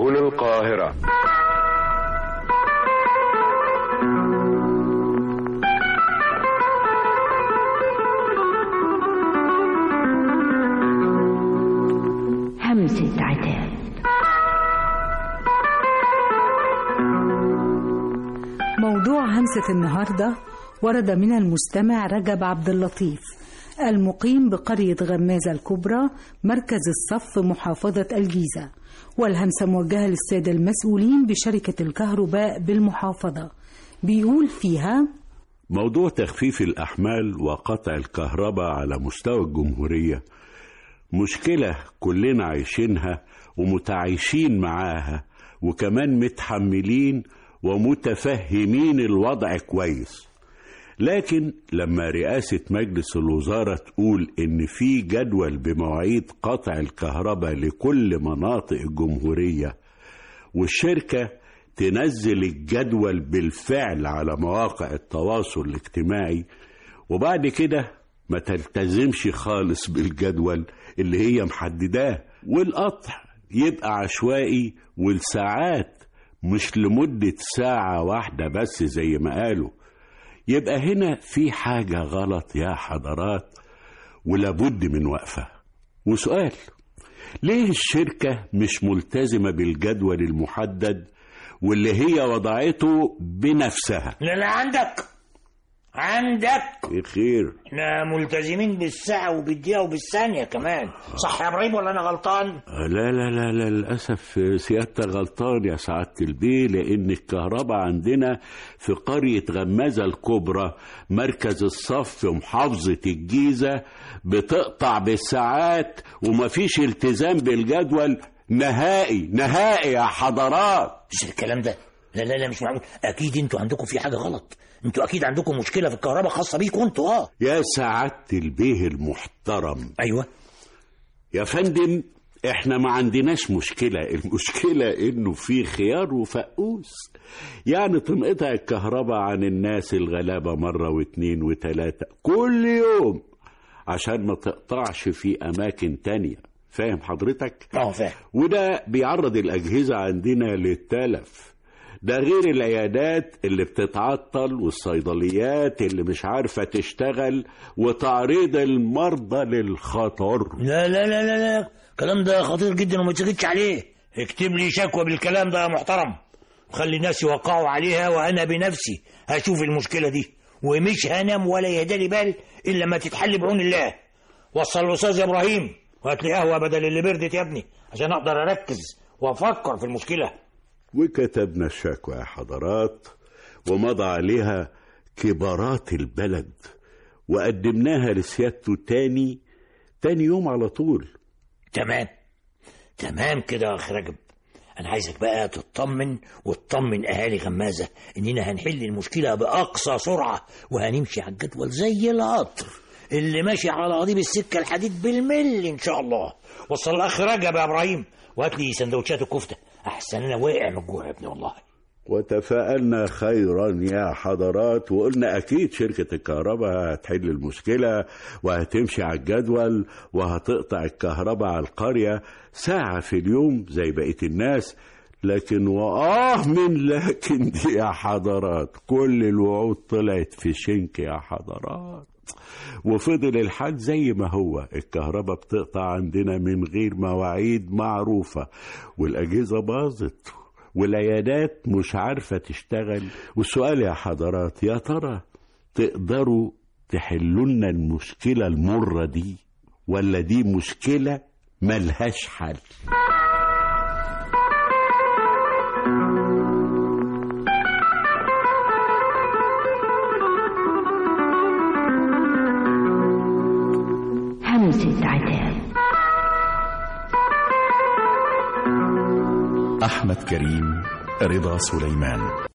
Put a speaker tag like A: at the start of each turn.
A: سبل القاهرة
B: همسة عتاب
C: موضوع همسة النهاردة ورد من المستمع رجب عبد اللطيف المقيم بقرية غمازة الكبرى مركز الصف محافظة الجيزة والهمسة موجهة للسادة المسؤولين بشركة الكهرباء بالمحافظة بيقول فيها
D: موضوع تخفيف الأحمال وقطع الكهرباء على مستوى الجمهورية مشكلة كلنا عايشينها ومتعايشين معاها وكمان متحملين ومتفهمين الوضع كويس لكن لما رئاسة مجلس الوزارة تقول إن في جدول بمواعيد قطع الكهرباء لكل مناطق الجمهورية والشركة تنزل الجدول بالفعل على مواقع التواصل الاجتماعي وبعد كده ما تلتزمش خالص بالجدول اللي هي محدداه والقطع يبقى عشوائي والساعات مش لمدة ساعة واحدة بس زي ما قالوا يبقى هنا في حاجة غلط يا حضرات ولابد من وقفة وسؤال ليه الشركة مش ملتزمة بالجدول المحدد واللي هي وضعته بنفسها
E: لا لا عندك عندك
D: خير
E: احنا ملتزمين بالساعة وبالدقيقة وبالثانية كمان صح يا ابراهيم ولا انا غلطان
D: لا لا لا لا للأسف سيادتك غلطان يا سعادة البيه لأن الكهرباء عندنا في قرية غمازة الكبرى مركز الصف في محافظة الجيزة بتقطع بالساعات ومفيش التزام بالجدول نهائي نهائي يا حضرات
E: مش الكلام ده لا لا لا مش معقول اكيد انتوا عندكم في حاجة غلط انتوا اكيد عندكم مشكلة في الكهرباء خاصة بيكم انتوا اه
D: يا سعادة البيه المحترم
E: ايوه
D: يا فندم احنا ما عندناش مشكلة المشكلة انه في خيار وفقوس يعني تنقطع الكهرباء عن الناس الغلابة مرة واتنين وتلاتة كل يوم عشان ما تقطعش في اماكن تانية فاهم حضرتك؟
E: اه فاهم
D: وده بيعرض الاجهزة عندنا للتلف ده غير العيادات اللي بتتعطل والصيدليات اللي مش عارفة تشتغل وتعريض المرضى للخطر
E: لا لا لا لا لا الكلام ده خطير جدا وما تسكتش عليه اكتب لي شكوى بالكلام ده يا محترم وخلي الناس يوقعوا عليها وانا بنفسي هشوف المشكلة دي ومش هنام ولا يدالي بال الا ما تتحل بعون الله وصل الاستاذ يا ابراهيم وهات لي قهوه بدل اللي بردت يا ابني عشان اقدر اركز وافكر في المشكله
D: وكتبنا الشكوى يا حضرات ومضى عليها كبارات البلد وقدمناها لسيادته تاني تاني يوم على طول
E: تمام تمام كده يا اخ رجب انا عايزك بقى تطمن وتطمن اهالي غمازه اننا هنحل المشكله باقصى سرعه وهنمشي على الجدول زي القطر اللي ماشي على قضيب السكه الحديد بالملي ان شاء الله وصل الاخ رجب يا ابراهيم وهات لي سندوتشات الكفته احسن انا واقع من الجوع يا ابني والله
D: وتفائلنا خيرا يا حضرات وقلنا أكيد شركة الكهرباء هتحل المشكلة وهتمشي على الجدول وهتقطع الكهرباء على القرية ساعة في اليوم زي بقية الناس لكن وآه من لكن دي يا حضرات كل الوعود طلعت في شنك يا حضرات وفضل الحال زي ما هو الكهرباء بتقطع عندنا من غير مواعيد معروفة والأجهزة باظت والعيادات مش عارفة تشتغل والسؤال يا حضرات يا ترى تقدروا تحلوا لنا المشكلة المرة دي ولا دي مشكلة ملهاش حل
B: همسة عتاب
F: أحمد كريم رضا سليمان